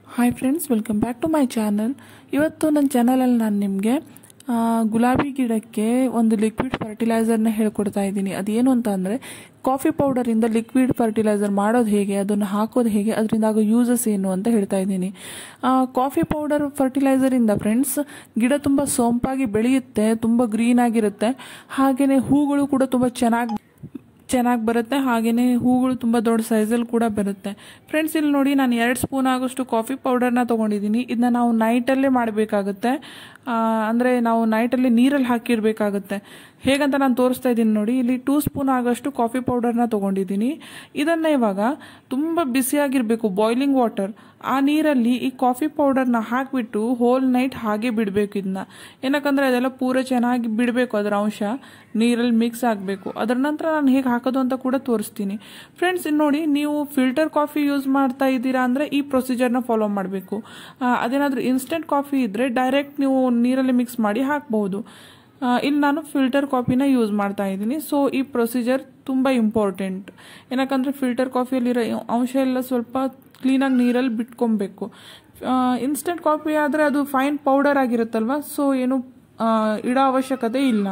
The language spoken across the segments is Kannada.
hi friends welcome back to my channel ಇವತ್ತು ನನ್ನ ಚಾನಲಲ್ಲಿ ನಾನು ನಿಮಗೆ ಗುಲಾಬಿ ಗಿಡಕ್ಕೆ ಒಂದು ಲಿಕ್ವಿಡ್ ಫರ್ಟಿಲೈಸರ್ನ ಹೇಳ್ಕೊಡ್ತಾ ಇದ್ದೀನಿ ಅದೇನು ಅಂತ ಅಂದರೆ ಕಾಫಿ ಪೌಡರಿಂದ ಲಿಕ್ವಿಡ್ ಫರ್ಟಿಲೈಸರ್ ಮಾಡೋದು ಹೇಗೆ ಅದನ್ನು ಹಾಕೋದು ಹೇಗೆ ಅದರಿಂದ ಆಗೋ ಯೂಸಸ್ ಏನು ಅಂತ ಹೇಳ್ತಾ ಇದ್ದೀನಿ ಕಾಫಿ ಪೌಡರ್ ಫರ್ಟಿಲೈಸರಿಂದ ಫ್ರೆಂಡ್ಸ್ ಗಿಡ ತುಂಬ ಸೊಂಪಾಗಿ ಬೆಳೆಯುತ್ತೆ ತುಂಬ ಗ್ರೀನ್ ಆಗಿರುತ್ತೆ ಹಾಗೆಯೇ ಹೂಗಳು ಕೂಡ ತುಂಬ ಚೆನ್ನಾಗಿ ಚೆನ್ನಾಗಿ ಬರುತ್ತೆ ಹಾಗೆಯೇ ಹೂಗಳು ತುಂಬ ದೊಡ್ಡ ಸೈಜಲ್ಲಿ ಕೂಡ ಬರುತ್ತೆ ಫ್ರೆಂಡ್ಸ್ ಇಲ್ಲಿ ನೋಡಿ ನಾನು ಎರಡು ಸ್ಪೂನ್ ಆಗೋಷ್ಟು ಕಾಫಿ ಪೌಡರ್ನ ತೊಗೊಂಡಿದ್ದೀನಿ ಇದನ್ನ ನಾವು ನೈಟಲ್ಲೇ ಮಾಡಬೇಕಾಗುತ್ತೆ ಅಂದರೆ ನಾವು ನೈಟಲ್ಲಿ ನೀರಲ್ಲಿ ಹಾಕಿಡಬೇಕಾಗುತ್ತೆ ಹೇಗಂತ ನಾನು ತೋರಿಸ್ತಾ ಇದ್ದೀನಿ ನೋಡಿ ಇಲ್ಲಿ ಟೂ ಸ್ಪೂನ್ ಆಗೋಷ್ಟು ಕಾಫಿ ಪೌಡರ್ನ ತೊಗೊಂಡಿದ್ದೀನಿ ಇದನ್ನು ಇವಾಗ ತುಂಬ ಬಿಸಿಯಾಗಿರಬೇಕು ಬಾಯ್ಲಿಂಗ್ ವಾಟರ್ ಆ ನೀರಲ್ಲಿ ಈ ಕಾಫಿ ಪೌಡರ್ನ ಹಾಕಿಬಿಟ್ಟು ಹೋಲ್ ನೈಟ್ ಹಾಗೆ ಬಿಡಬೇಕು ಇದನ್ನ ಏನಕ್ಕಂದರೆ ಅದೆಲ್ಲ ಪೂರ ಚೆನ್ನಾಗಿ ಬಿಡಬೇಕು ಅದರ ಅಂಶ ನೀರಲ್ಲಿ ಮಿಕ್ಸ್ ಆಗಬೇಕು ಅದರ ನಂತರ ನಾನು ಹೇಗೆ ಹಾಕೋದು ಅಂತ ಕೂಡ ತೋರಿಸ್ತೀನಿ ಫ್ರೆಂಡ್ಸ್ ಇಲ್ಲಿ ನೋಡಿ ನೀವು ಫಿಲ್ಟರ್ ಕಾಫಿ ಯೂಸ್ ಮಾಡ್ತಾ ಇದ್ದೀರಾ ಅಂದರೆ ಈ ಪ್ರೊಸೀಜರ್ನ ಫಾಲೋ ಮಾಡಬೇಕು ಅದೇನಾದರೂ ಇನ್ಸ್ಟೆಂಟ್ ಕಾಫಿ ಇದ್ದರೆ ಡೈರೆಕ್ಟ್ ನೀವು ನೀರಲ್ಲಿ ಮಿಕ್ಸ್ ಮಾಡಿ ಹಾಕ್ಬಹುದು ಇಲ್ಲಿ ನಾನು ಫಿಲ್ಟರ್ ಕಾಫಿನ ಯೂಸ್ ಮಾಡ್ತಾ ಇದ್ದೀನಿ ಸೊ ಈ ಪ್ರೊಸೀಜರ್ ತುಂಬ ಇಂಪಾರ್ಟೆಂಟ್ ಏನಕ್ಕಂದರೆ ಫಿಲ್ಟರ್ ಕಾಫಿಯಲ್ಲಿರೋ ಅಂಶ ಎಲ್ಲ ಸ್ವಲ್ಪ ಕ್ಲೀನಾಗಿ ನೀರಲ್ಲಿ ಬಿಟ್ಕೊಬೇಕು ಇನ್ಸ್ಟೆಂಟ್ ಕಾಫಿ ಆದರೆ ಅದು ಫೈನ್ ಪೌಡರ್ ಆಗಿರುತ್ತಲ್ವ ಸೊ ಏನು ಇಡೋ ಅವಶ್ಯಕತೆ ಇಲ್ಲ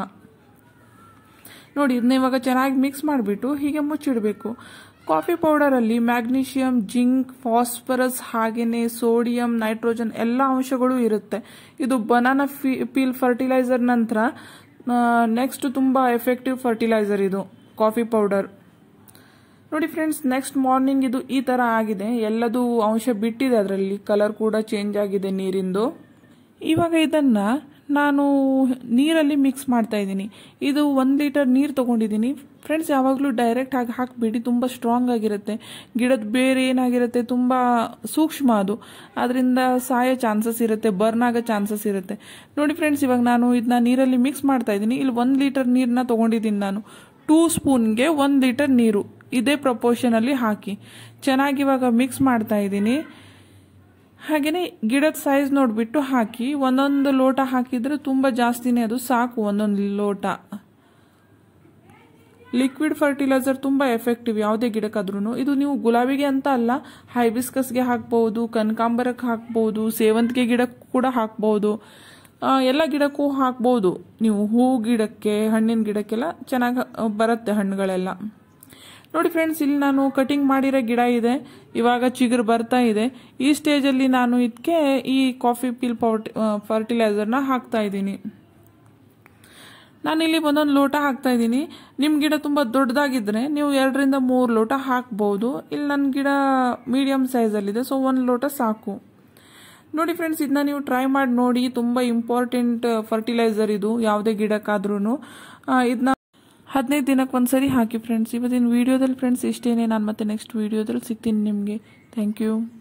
ನೋಡಿ ಇದನ್ನ ಇವಾಗ ಚೆನ್ನಾಗಿ ಮಿಕ್ಸ್ ಮಾಡಿಬಿಟ್ಟು ಹೀಗೆ ಮುಚ್ಚಿಡಬೇಕು ಕಾಫಿ ಪೌಡರಲ್ಲಿ ಮ್ಯಾಗ್ನೀಷಿಯಂ ಜಿಂಕ್ ಫಾಸ್ಫರಸ್ ಹಾಗೆಯೇ ಸೋಡಿಯಂ ನೈಟ್ರೋಜನ್ ಎಲ್ಲ ಅಂಶಗಳು ಇರುತ್ತೆ ಇದು ಬನಾನಾ ಫಿ ಪೀಲ್ ಫರ್ಟಿಲೈಸರ್ ನಂತರ ನೆಕ್ಸ್ಟ್ ತುಂಬ ಎಫೆಕ್ಟಿವ್ ಫರ್ಟಿಲೈಸರ್ ಇದು ಕಾಫಿ ಪೌಡರ್ ನೋಡಿ ಫ್ರೆಂಡ್ಸ್ ನೆಕ್ಸ್ಟ್ ಮಾರ್ನಿಂಗ್ ಇದು ಈ ಥರ ಆಗಿದೆ ಎಲ್ಲದೂ ಅಂಶ ಬಿಟ್ಟಿದೆ ಅದರಲ್ಲಿ ಕಲರ್ ಕೂಡ ಚೇಂಜ್ ಆಗಿದೆ ನೀರಿಂದು ಇವಾಗ ಇದನ್ನು ನಾನು ನೀರಲ್ಲಿ ಮಿಕ್ಸ್ ಮಾಡ್ತಾ ಇದ್ದೀನಿ ಇದು ಒಂದು ಲೀಟರ್ ನೀರು ತೊಗೊಂಡಿದ್ದೀನಿ ಫ್ರೆಂಡ್ಸ್ ಯಾವಾಗಲೂ ಡೈರೆಕ್ಟ್ ಆಗಿ ಹಾಕಿಬಿಡಿ ತುಂಬ ಸ್ಟ್ರಾಂಗ್ ಆಗಿರುತ್ತೆ ಗಿಡದ ಬೇರೆ ಏನಾಗಿರುತ್ತೆ ತುಂಬ ಸೂಕ್ಷ್ಮ ಅದು ಅದರಿಂದ ಸಾಯೋ ಚಾನ್ಸಸ್ ಇರುತ್ತೆ ಬರ್ನ್ ಆಗೋ ಚಾನ್ಸಸ್ ಇರುತ್ತೆ ನೋಡಿ ಫ್ರೆಂಡ್ಸ್ ಇವಾಗ ನಾನು ಇದನ್ನ ನೀರಲ್ಲಿ ಮಿಕ್ಸ್ ಮಾಡ್ತಾ ಇದ್ದೀನಿ ಇಲ್ಲಿ ಒಂದು ಲೀಟರ್ ನೀರನ್ನ ತೊಗೊಂಡಿದ್ದೀನಿ ನಾನು ಟೂ ಸ್ಪೂನ್ಗೆ ಒಂದು ಲೀಟರ್ ನೀರು ಇದೇ ಪ್ರಪೋರ್ಷನಲ್ಲಿ ಹಾಕಿ ಚೆನ್ನಾಗಿ ಇವಾಗ ಮಿಕ್ಸ್ ಮಾಡ್ತಾ ಇದ್ದೀನಿ ಹಾಗೆಯೇ ಗಿಡದ ಸೈಜ್ ನೋಡಿಬಿಟ್ಟು ಹಾಕಿ ಒಂದೊಂದು ಲೋಟ ಹಾಕಿದರೆ ತುಂಬ ಜಾಸ್ತಿನೇ ಅದು ಸಾಕು ಒಂದೊಂದು ಲೋಟ ಲಿಕ್ವಿಡ್ ಫರ್ಟಿಲೈಸರ್ ತುಂಬ ಎಫೆಕ್ಟಿವ್ ಯಾವುದೇ ಗಿಡಕ್ಕಾದ್ರೂ ಇದು ನೀವು ಗುಲಾಬಿಗೆ ಅಂತ ಅಲ್ಲ ಹೈಬಿಸ್ಕಸ್ಗೆ ಹಾಕ್ಬೋದು ಕನಕಾಂಬರಕ್ಕೆ ಹಾಕ್ಬೋದು ಸೇವಂತಿಗೆ ಗಿಡಕ್ಕೂ ಕೂಡ ಹಾಕ್ಬೋದು ಎಲ್ಲ ಗಿಡಕ್ಕೂ ಹಾಕ್ಬೋದು ನೀವು ಹೂ ಗಿಡಕ್ಕೆ ಹಣ್ಣಿನ ಗಿಡಕ್ಕೆಲ್ಲ ಚೆನ್ನಾಗಿ ಬರುತ್ತೆ ಹಣ್ಣುಗಳೆಲ್ಲ ನೋಡಿ ಫ್ರೆಂಡ್ಸ್ ಇಲ್ಲಿ ನಾನು ಕಟಿಂಗ್ ಮಾಡಿರೋ ಗಿಡ ಇದೆ ಇವಾಗ ಚಿಗುರು ಬರ್ತಾ ಇದೆ ಈ ಸ್ಟೇಜಲ್ಲಿ ನಾನು ಇದಕ್ಕೆ ಈ ಕಾಫಿ ಪೀಲ್ ಪೌಟ್ ಫರ್ಟಿಲೈಸರ್ನ ಹಾಕ್ತಾ ಇದ್ದೀನಿ ನಾನಿಲ್ಲಿ ಒಂದೊಂದು ಲೋಟ ಹಾಕ್ತಾ ಇದ್ದೀನಿ ನಿಮ್ಮ ಗಿಡ ತುಂಬ ದೊಡ್ಡದಾಗಿದ್ದರೆ ನೀವು ಎರಡರಿಂದ ಮೂರು ಲೋಟ ಹಾಕ್ಬೋದು ಇಲ್ಲಿ ನನ್ನ ಗಿಡ ಮೀಡಿಯಮ್ ಸೈಜಲ್ಲಿದೆ ಸೊ ಒಂದು ಲೋಟ ಸಾಕು ನೋಡಿ ಫ್ರೆಂಡ್ಸ್ ಇದನ್ನ ನೀವು ಟ್ರೈ ಮಾಡಿ ನೋಡಿ ತುಂಬ ಇಂಪಾರ್ಟೆಂಟ್ ಫರ್ಟಿಲೈಸರ್ ಇದು ಯಾವುದೇ ಗಿಡಕ್ಕಾದ್ರೂ ಇದನ್ನ ಹದಿನೈದು ದಿನಕ್ಕೆ ಒಂದ್ಸರಿ ಹಾಕಿ ಫ್ರೆಂಡ್ಸ್ ಇವತ್ತಿನ ವೀಡಿಯೋದಲ್ಲಿ ಫ್ರೆಂಡ್ಸ್ ಇಷ್ಟೇನೆ ನಾನು ಮತ್ತೆ ನೆಕ್ಸ್ಟ್ ವೀಡಿಯೋದಲ್ಲಿ ಸಿಗ್ತೀನಿ ನಿಮಗೆ ಥ್ಯಾಂಕ್ ಯು